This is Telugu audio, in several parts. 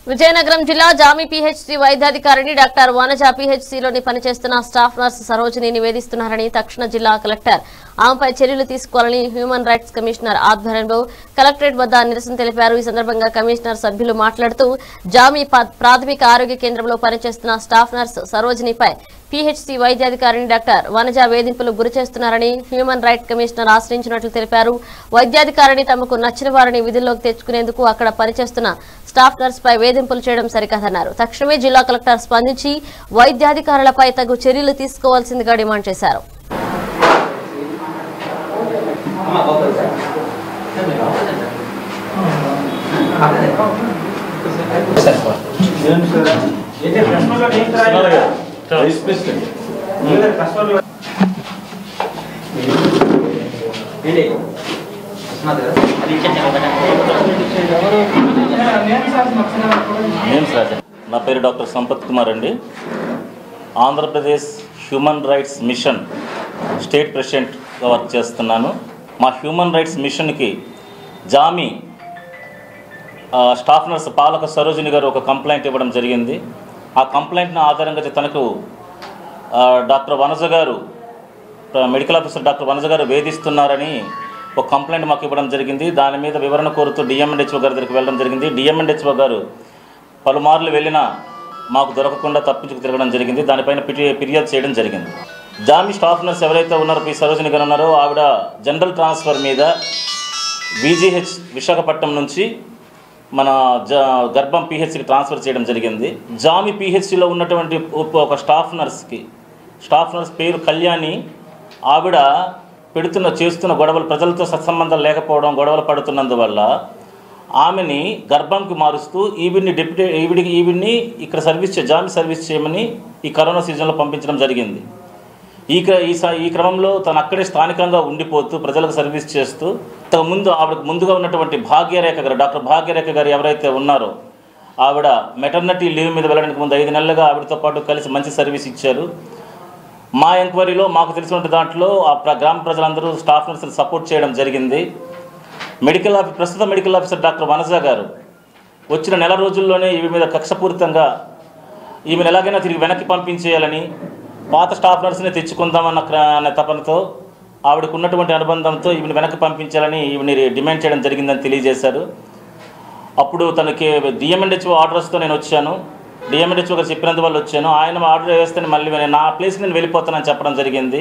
విజయనగరం జిల్లా జామి పిహెచ్సి వైద్యాధికారిని డాక్టర్ వనజ పిహెచ్సిలోని పనిచేస్తున్న స్టాఫ్ నర్స్ సరోజిని నివేదిస్తున్నారని తక్షణ జిల్లా కలెక్టర్ ఆమెపై చర్యలు తీసుకోవాలని హ్యూమన్ రైట్స్ కమిషనర్ ఆధ్వర్యంలో కలెక్టరేట్ వద్ద నిరసన తెలిపారు ఈ సందర్భంగా కమిషనర్ సభ్యులు మాట్లాడుతూ జామి పా- ప్రాథమిక ఆరోగ్య కేంద్రంలో పనిచేస్తున్న స్టాఫ్ నర్స్ సరోజినిపై పిహెచ్సి వైద్యాధికారిని డాక్టర్ వనజ వేధింపులు గురి చేస్తున్నారని హ్యూమన్ రైట్ కమిషనర్ ఆశ్రయించినట్లు తెలిపారు వైద్యాధికారిని తమకు నచ్చిన వారిని విధుల్లోకి తెచ్చుకునేందుకు అక్కడ పనిచేస్తున్న స్టాఫ్ నర్స్ పై వేధింపులు చేయడం సరికాదన్నారు తక్షణమే జిల్లా కలెక్టర్ స్పందించి వైద్యాధికారులపై తగు చర్యలు తీసుకోవాల్సిందిగా డిమాండ్ చేశారు ఏంటి ప్రశ్నలో ఏం రాయాలి? వైస్ ప్రెసిడెంట్ ఏంటి ప్రశ్నలో ఏంటి? నేమ్స్ రాజా నా పేరు డాక్టర్ సంపత్ కుమార్ అండి Andhra Pradesh human rights mission state ప్రెసిడెంట్గా వర్క్ చేస్తున్నాను మా హ్యూమన్ రైట్స్ మిషన్కి జామి ఆ, స్టాఫ్ నర్స్ పాలక సరోజిని గారు ఒక కంప్లైంట్ ఇవ్వడం జరిగింది ఆ కంప్లైంట్ని ఆధారంగా తనకు ఆ, డాక్టర్ వనజ గారు ఆ, మెడికల్ ఆఫీసర్ డాక్టర్ వనజ గారు వేధిస్తున్నారని ఒక కంప్లైంట్ మాకు ఇవ్వడం జరిగింది దాని మీద వివరణ కోరుతూ డిఎంఎన్హెచ్ఓ గారి దగ్గరికి వెళ్ళడం జరిగింది డిఎంఎన్హెచ్ఓ గారు పలుమార్లు వెళ్ళినా మాకు దొరకకుండా తప్పించుకు తిరగడం జరిగింది దానిపైన పిటి ఫిర్యాదు చేయడం జరిగింది జామి స్టాఫ్ నర్స్ ఎవరైతే ఉన్నారో పి సరోజిని గారు ఉన్నారో ఆవిడ జనరల్ ట్రాన్స్ఫర్ మీద బీజీహెచ్ విశాఖపట్నం నుంచి మన జ గర్భం పిహెచ్సికి ట్రాన్స్ఫర్ చేయడం జరిగింది జామి పిహెచ్సిలో ఉన్నటువంటి ఒక- ఒక స్టాఫ్ నర్స్కి స్టాఫ్ నర్స్ పేరు కళ్యాణి ఆవిడ పెడుతున్న చేస్తున్న గొడవలు ప్రజలతో సత్సంబంధం లేకపోవడం గొడవలు పడుతున్నందువల్ల ఆమెని గర్భంకి మారుస్తూ ఈవిడ్ని డిప్యూటీ ఈవిడికి ఈవిడ్ని ఇక్కడ సర్వీస్ చే- జామి సర్వీస్ చేయమని ఈ కరోనా సీజన్లో పంపించడం జరిగింది ఈ క్ర- ఈ స- ఈ క్రమంలో తను అక్కడే స్థానికంగా ఉండిపోతూ ప్రజలకు సర్వీస్ చేస్తూ తన ముందు ఆవిడకు ముందుగా ఉన్నటువంటి భాగ్యరేఖ గారు డాక్టర్ భాగ్యరేఖ గారు ఎవరైతే ఉన్నారో ఆవిడ మెటర్నిటీ లీవ్ మీద వెళ్ళడానికి ముందు ఐదు నెలలుగా ఆవిడతో పాటు కలిసి మంచి సర్వీస్ ఇచ్చారు మా ఎంక్వైరీలో మాకు తెలిసిన దాంట్లో ఆ ప్ర- గ్రామ ప్రజలందరూ స్టాఫ్ నర్సులు సపోర్ట్ చేయడం జరిగింది మెడికల్ ఆఫీ ప్రస్తుత మెడికల్ ఆఫీసర్ డాక్టర్ వనజ గారు వచ్చిన నెల రోజుల్లోనే ఈమె మీద కక్షపూరితంగా ఈమెను ఎలాగైనా తిరిగి వెనక్కి పంపించేయాలని పాత స్టాఫ్ నర్స్ని తెచ్చుకుందామన్న క్ర- అనే తపనతో ఆవిడకు ఉన్నటువంటి అనుబంధంతో ఈమెను వెనక్కి పంపించాలని ఈమెని డిమాండ్ చేయడం జరిగిందని తెలియజేశారు అప్పుడు తనకి డిఎంఎన్హెచ్ఓ ఆర్డర్స్తో నేను వచ్చాను డిఎంఎన్హెచ్ఓ గారు చెప్పినందువల్ల వచ్చాను ఆయన ఆర్డర్ వేస్తే మళ్ళీ నేను నా ప్లేస్కి నేను వెళ్ళిపోతానని చెప్పడం జరిగింది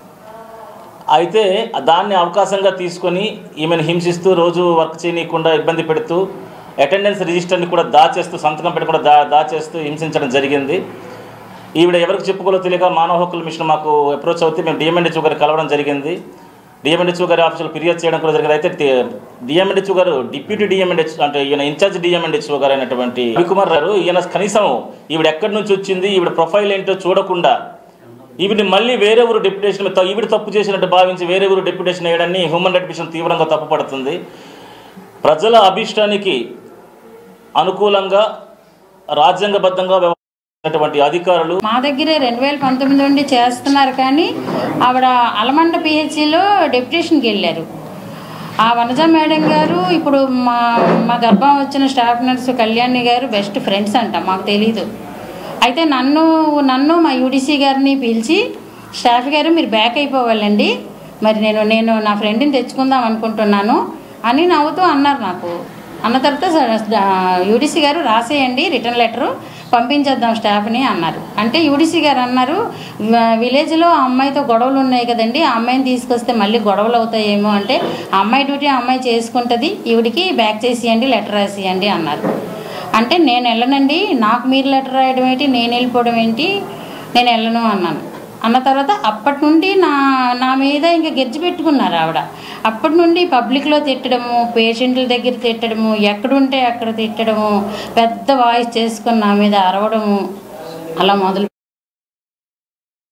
అయితే దాన్ని అవకాశంగా తీసుకొని ఈమెను హింసిస్తూ రోజు వర్క్ చేయనీయకుండా ఇబ్బంది పెడుతూ అటెండెన్స్ రిజిస్టర్ని కూడా దాచేస్తూ సంతకం పెట్టకుండా దా దాచేస్తూ హింసించడం జరిగింది ఈవిడ ఎవరికి చెప్పుకోలో తెలియక మానవ హక్కుల మిషన్ మాకు అప్రోచ్ అవుతే మేము డిఎంఎన్హెచ్ఓ గారు కలవడం జరిగింది డిఎంఎన్హెచ్ఓ గారి ఆఫీసులో ఫిర్యాదు చేయడం కూడా జరిగింది అయితే డిఎంఎన్హెచ్ఓ గారు డిప్యూటీ డిఎంఎన్హెచ్ అంటే ఈయన ఇన్ఛార్జ్ డిఎంఎన్హెచ్ఓ గారు అయినటువంటి రవికుమార్ గారు ఈయన కనీసం ఈవిడ ఎక్కడి నుంచి వచ్చింది ఈవిడ ప్రొఫైల్ ఏంటో చూడకుండా ఈవిని మళ్ళీ వేరే ఊరు డెప్యుటేషన్ మీద ఈవిడ తప్పు చేసినట్టు భావించి వేరే ఊరు డెప్యుటేషన్ వేయడాన్ని హ్యూమన్ రైట్ మిషన్ తీవ్రంగా తప్పుపడుతుంది ప్రజల అభిష్టానికి అనుకూలంగా రాజ్యాంగబద్ధంగా వ్యవహరించినటువంటి అధికారులు మా దగ్గరే రెండు వేల పంతొమ్మిది నుండి చేస్తున్నారు కానీ ఆవిడ అలమండ పిహెచ్సిలో డెప్యుటేషన్కి వెళ్ళారు ఆ వనజ మేడం గారు ఇప్పుడు మా మా గర్భం వచ్చిన స్టాఫ్ నర్సు కళ్యాణి గారు బెస్ట్ ఫ్రెండ్స్ అంట మాకు తెలీదు అయితే నన్ను నన్ను మా యూడీసీ గారిని పిలిచి స్టాఫ్ గారు మీరు బ్యాక్ అయిపోవాలండి మరి నేను నేను నా ఫ్రెండ్ని తెచ్చుకుందాం అనుకుంటున్నాను అని నవ్వుతూ అన్నారు నాకు అన్న తర్వాత యూడీసీ గారు రాసేయండి రిటర్న్ లెటరు పంపించేద్దాం స్టాఫ్ని అన్నారు అంటే యూడీసీ గారు అన్నారు "వ- విలేజ్లో ఆ అమ్మాయితో గొడవలు ఉన్నాయి కదండి ఆ అమ్మాయిని తీసుకొస్తే మళ్ళీ గొడవలు అవుతాయేమో అంటే ఆ అమ్మాయి డ్యూటీ ఆ అమ్మాయి చేసుకుంటుంది ఈవిడికి బ్యాక్ చేసియండి లెటర్ రాసియండి అన్నారు అంటే నేను వెళ్ళనండి నాకు మీరు లెటర్ రాయడం ఏంటి నేను వెళ్ళిపోవడం ఏంటి నేను వెళ్ళను అన్నాను అన్న తర్వాత అప్పటి నుండి నా నా మీద ఇంకా గెజ్జి పెట్టుకున్నారు ఆవిడ అప్పటి నుండి పబ్లిక్లో తిట్టడము పేషెంట్ల దగ్గర తిట్టడము ఎక్కడుంటే అక్కడ తిట్టడము పెద్ద వాయిస్ చేసుకుని నా మీద అరవడము అలా మొదలు